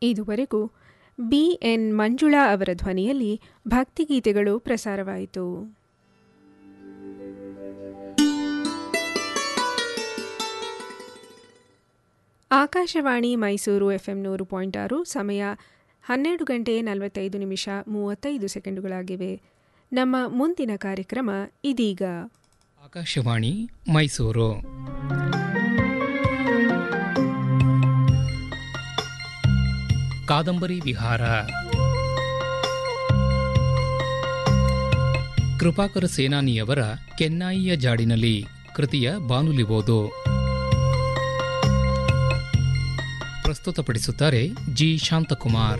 ಇದುವರೆಗೂ B N Manjula ಅವರ ಧ್ವನಿಯಲ್ಲಿ ಭಕ್ತಿಗೀತೆಗಳು ಪ್ರಸಾರವಾಯಿತು ಆಕಾಶವಾಣಿ ಮೈಸೂರು ಎಫ್ಎಂ ನೂರು ಪಾಯಿಂಟ್ ಆರು ಸಮಯ ಹನ್ನೆರಡು ಗಂಟೆ ನಲವತ್ತೈದು ನಿಮಿಷ ಮೂವತ್ತೈದು ಸೆಕೆಂಡುಗಳಾಗಿವೆ ನಮ್ಮ ಮುಂದಿನ ಕಾರ್ಯಕ್ರಮ ಇದೀಗ ಆಕಾಶವಾಣಿ ಮೈಸೂರು ಕಾದಂಬರಿ ವಿಹಾರ ಕೃಪಾಕರ ಸೇನಾನಿಯವರ ಕೆನ್ನಾಯಿಯ ಜಾಡಿನಲ್ಲಿ ಕೃತಿಯ ಬಾನುಲಿ ಓದು ಪ್ರಸ್ತುತಪಡಿಸುತ್ತಾರೆ ಜಿ ಶಾಂತಕುಮಾರ್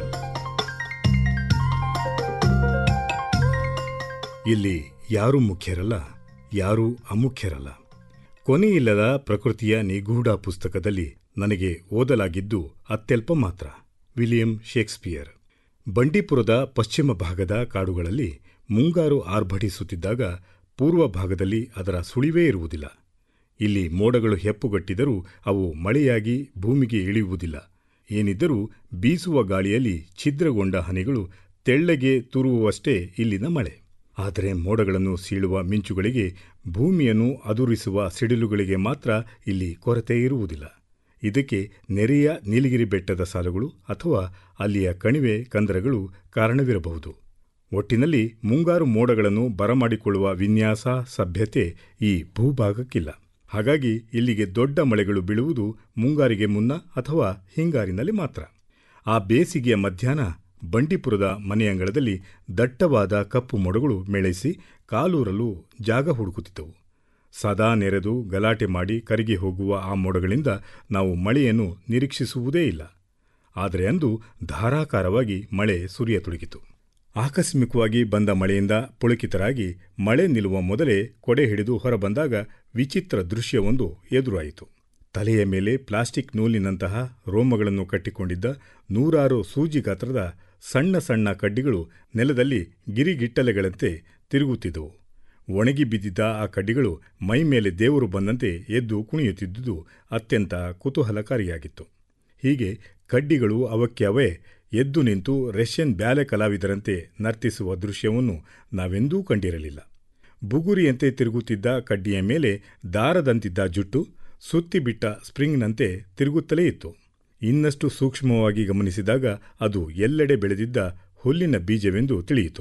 ಇಲ್ಲಿ ಯಾರೂ ಮುಖ್ಯರಲ್ಲ ಯಾರೂ ಅಮುಖ್ಯರಲ್ಲ ಕೊನೆಯಿಲ್ಲದ ಪ್ರಕೃತಿಯ ನಿಗೂಢ ಪುಸ್ತಕದಲ್ಲಿ ನನಗೆ ಓದಲಾಗಿದ್ದು ಅತ್ಯಲ್ಪ ಮಾತ್ರ ವಿಲಿಯಂ ಶೇಕ್ಸ್ಪಿಯರ್ ಬಂಡೀಪುರದ ಪಶ್ಚಿಮ ಭಾಗದ ಕಾಡುಗಳಲ್ಲಿ ಮುಂಗಾರು ಆರ್ಭಟಿಸುತ್ತಿದ್ದಾಗ ಪೂರ್ವ ಭಾಗದಲ್ಲಿ ಅದರ ಸುಳಿವೇ ಇರುವುದಿಲ್ಲ ಇಲ್ಲಿ ಮೋಡಗಳು ಹೆಪ್ಪುಗಟ್ಟಿದರೂ ಅವು ಮಳೆಯಾಗಿ ಭೂಮಿಗೆ ಇಳಿಯುವುದಿಲ್ಲ ಏನಿದ್ದರೂ ಬೀಸುವ ಗಾಳಿಯಲ್ಲಿ ಛಿದ್ರಗೊಂಡ ಹನಿಗಳು ತೆಳ್ಳಗೆ ತೂರುವಷ್ಟೇ ಇಲ್ಲಿನ ಮಳೆ ಆದರೆ ಮೋಡಗಳನ್ನು ಸೀಳುವ ಮಿಂಚುಗಳಿಗೆ ಭೂಮಿಯನ್ನು ಅದುರಿಸುವ ಸಿಡಿಲುಗಳಿಗೆ ಮಾತ್ರ ಇಲ್ಲಿ ಕೊರತೆ ಇರುವುದಿಲ್ಲ ಇದಕ್ಕೆ ನೆರೆಯ ನೀಲಗಿರಿ ಬೆಟ್ಟದ ಸಾಲುಗಳು ಅಥವಾ ಅಲ್ಲಿಯ ಕಣಿವೆ ಕಂದರಗಳು ಕಾರಣವಿರಬಹುದು ಒಟ್ಟಿನಲ್ಲಿ ಮುಂಗಾರು ಮೋಡಗಳನ್ನು ಬರಮಾಡಿಕೊಳ್ಳುವ ವಿನ್ಯಾಸ ಸಭ್ಯತೆ ಈ ಭೂಭಾಗಕ್ಕಿಲ್ಲ ಹಾಗಾಗಿ ಇಲ್ಲಿಗೆ ದೊಡ್ಡ ಮಳೆಗಳು ಬೀಳುವುದು ಮುಂಗಾರಿಗೆ ಮುನ್ನ ಅಥವಾ ಹಿಂಗಾರಿನಲ್ಲಿ ಮಾತ್ರ ಆ ಬೇಸಿಗೆಯ ಮಧ್ಯಾಹ್ನ ಬಂಡೀಪುರದ ಮನೆಯಂಗಳದಲ್ಲಿ ದಟ್ಟವಾದ ಕಪ್ಪು ಮೊಡಗಳು ಮೇಳೈಸಿ ಕಾಲೂರಲು ಜಾಗ ಹುಡುಕುತ್ತಿದ್ದವು ಸದಾ ನೆರೆದು ಗಲಾಟೆ ಮಾಡಿ ಕರಗಿ ಹೋಗುವ ಆ ಮೋಡಗಳಿಂದ ನಾವು ಮಳೆಯನ್ನು ನಿರೀಕ್ಷಿಸುವುದೇ ಇಲ್ಲ ಆದರೆ ಅಂದು ಧಾರಾಕಾರವಾಗಿ ಮಳೆ ಸುರಿಯತೊಡಗಿತು ಆಕಸ್ಮಿಕವಾಗಿ ಬಂದ ಮಳೆಯಿಂದ ಪುಳಕಿತರಾಗಿ ಮಳೆ ನಿಲ್ಲುವ ಮೊದಲೇ ಕೊಡೆ ಹಿಡಿದು ಹೊರಬಂದಾಗ ವಿಚಿತ್ರ ದೃಶ್ಯವೊಂದು ಎದುರಾಯಿತು ತಲೆಯ ಮೇಲೆ ಪ್ಲಾಸ್ಟಿಕ್ ನೂಲಿನಂತಹ ರೋಮಗಳನ್ನು ಕಟ್ಟಿಕೊಂಡಿದ್ದ ನೂರಾರು ಸೂಜಿ ಗಾತ್ರದ ಸಣ್ಣ ಸಣ್ಣ ಕಡ್ಡಿಗಳು ನೆಲದಲ್ಲಿ ಗಿರಿಗಿಟ್ಟಲೆಗಳಂತೆ ತಿರುಗುತ್ತಿದ್ದವು ಒಣಗಿ ಬಿದ್ದಿದ್ದ ಆ ಕಡ್ಡಿಗಳು ಮೈ ಮೇಲೆ ದೇವರು ಬಂದಂತೆ ಎದ್ದು ಕುಣಿಯುತ್ತಿದ್ದುದು ಅತ್ಯಂತ ಕುತೂಹಲಕಾರಿಯಾಗಿತ್ತು ಹೀಗೆ ಕಡ್ಡಿಗಳು ಅವಕ್ಕೆ ಅವೇ ಎದ್ದು ನಿಂತು ರಷ್ಯನ್ ಬ್ಯಾಲೆ ಕಲಾವಿದರಂತೆ ನರ್ತಿಸುವ ದೃಶ್ಯವನ್ನು ನಾವೆಂದೂ ಕಂಡಿರಲಿಲ್ಲ ಬುಗುರಿಯಂತೆ ತಿರುಗುತ್ತಿದ್ದ ಕಡ್ಡಿಯ ಮೇಲೆ ದಾರದಂತಿದ್ದ ಜುಟ್ಟು ಸುತ್ತಿಬಿಟ್ಟ ಸ್ಪ್ರಿಂಗ್ನಂತೆ ತಿರುಗುತ್ತಲೇ ಇತ್ತು ಇನ್ನಷ್ಟು ಸೂಕ್ಷ್ಮವಾಗಿ ಗಮನಿಸಿದಾಗ ಅದು ಎಲ್ಲೆಡೆ ಬೆಳೆದಿದ್ದ ಹುಲ್ಲಿನ ಬೀಜವೆಂದು ತಿಳಿಯಿತು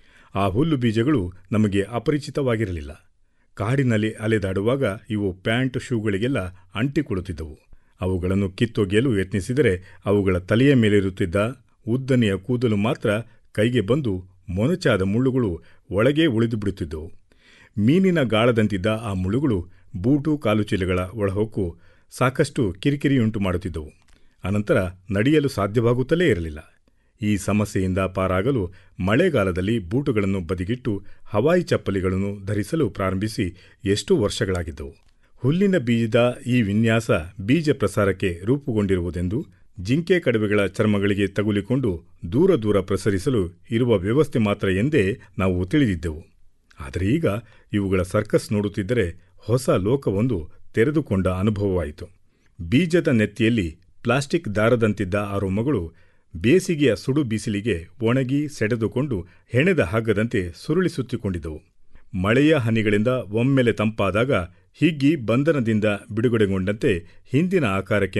ಆ ಹುಲ್ಲು ಬೀಜಗಳು ನಮಗೆ ಅಪರಿಚಿತವಾಗಿರಲಿಲ್ಲ ಕಾಡಿನಲ್ಲಿ ಅಲೆದಾಡುವಾಗ ಇವು ಪ್ಯಾಂಟ್ ಶೂಗಳಿಗೆಲ್ಲ ಅಂಟಿಕೊಳ್ಳುತ್ತಿದ್ದವು ಅವುಗಳನ್ನು ಕಿತ್ತೊಗೆಯಲು ಯತ್ನಿಸಿದರೆ ಅವುಗಳ ತಲೆಯ ಮೇಲಿರುತ್ತಿದ್ದ ಉದ್ದನೆಯ ಕೂದಲು ಮಾತ್ರ ಕೈಗೆ ಬಂದು ಮೊನಚಾದ ಮುಳ್ಳುಗಳು ಒಳಗೇ ಉಳಿದು ಬಿಡುತ್ತಿದ್ದವು ಮೀನಿನ ಗಾಳದಂತಿದ್ದ ಆ ಮುಳ್ಳುಗಳು ಬೂಟು ಕಾಲುಚೀಲಗಳ ಒಳಹೊಕ್ಕು ಸಾಕಷ್ಟು ಕಿರಿಕಿರಿಯುಂಟು ಮಾಡುತ್ತಿದ್ದವು ಅನಂತರ ನಡೆಯಲು ಸಾಧ್ಯವಾಗುತ್ತಲೇ ಇರಲಿಲ್ಲ ಈ ಸಮಸ್ಯೆಯಿಂದ ಪಾರಾಗಲು ಮಳೆಗಾಲದಲ್ಲಿ ಬೂಟುಗಳನ್ನು ಬದಿಗಿಟ್ಟು ಹವಾಯಿ ಚಪ್ಪಲಿಗಳನ್ನು ಧರಿಸಲು ಪ್ರಾರಂಭಿಸಿ ಎಷ್ಟೋ ವರ್ಷಗಳಾಗಿದ್ದವು ಹುಲ್ಲಿನ ಬೀಜದ ಈ ವಿನ್ಯಾಸ ಬೀಜ ಪ್ರಸಾರಕ್ಕೆ ರೂಪುಗೊಂಡಿರುವುದೆಂದು ಜಿಂಕೆ ಕಡವೆಗಳ ಚರ್ಮಗಳಿಗೆ ತಗುಲಿಕೊಂಡು ದೂರ ದೂರ ಪ್ರಸರಿಸಲು ಇರುವ ವ್ಯವಸ್ಥೆ ಮಾತ್ರ ಎಂದೇ ನಾವು ತಿಳಿದಿದ್ದೆವು ಆದರೆ ಈಗ ಇವುಗಳ ಸರ್ಕಸ್ ನೋಡುತ್ತಿದ್ದರೆ ಹೊಸ ಲೋಕವೊಂದು ತೆರೆದುಕೊಂಡ ಅನುಭವವಾಯಿತು ಬೀಜದ ನೆತ್ತಿಯಲ್ಲಿ ಪ್ಲಾಸ್ಟಿಕ್ ದಾರದಂತಿದ್ದ ಆ ರೋಮಗಳು ಬೇಸಿಗೆಯ ಸುಡು ಬಿಸಿಲಿಗೆ ಒಣಗಿ ಸೆಡೆದುಕೊಂಡು ಹೆಣೆದ ಹಗ್ಗದಂತೆ ಸುರುಳಿಸುತ್ತಿಕೊಂಡಿದ್ದವು ಮಳೆಯ ಹನಿಗಳಿಂದ ಒಮ್ಮೆಲೆ ತಂಪಾದಾಗ ಹಿಗ್ಗಿ ಬಂಧನದಿಂದ ಬಿಡುಗಡೆಗೊಂಡಂತೆ ಹಿಂದಿನ ಆಕಾರಕ್ಕೆ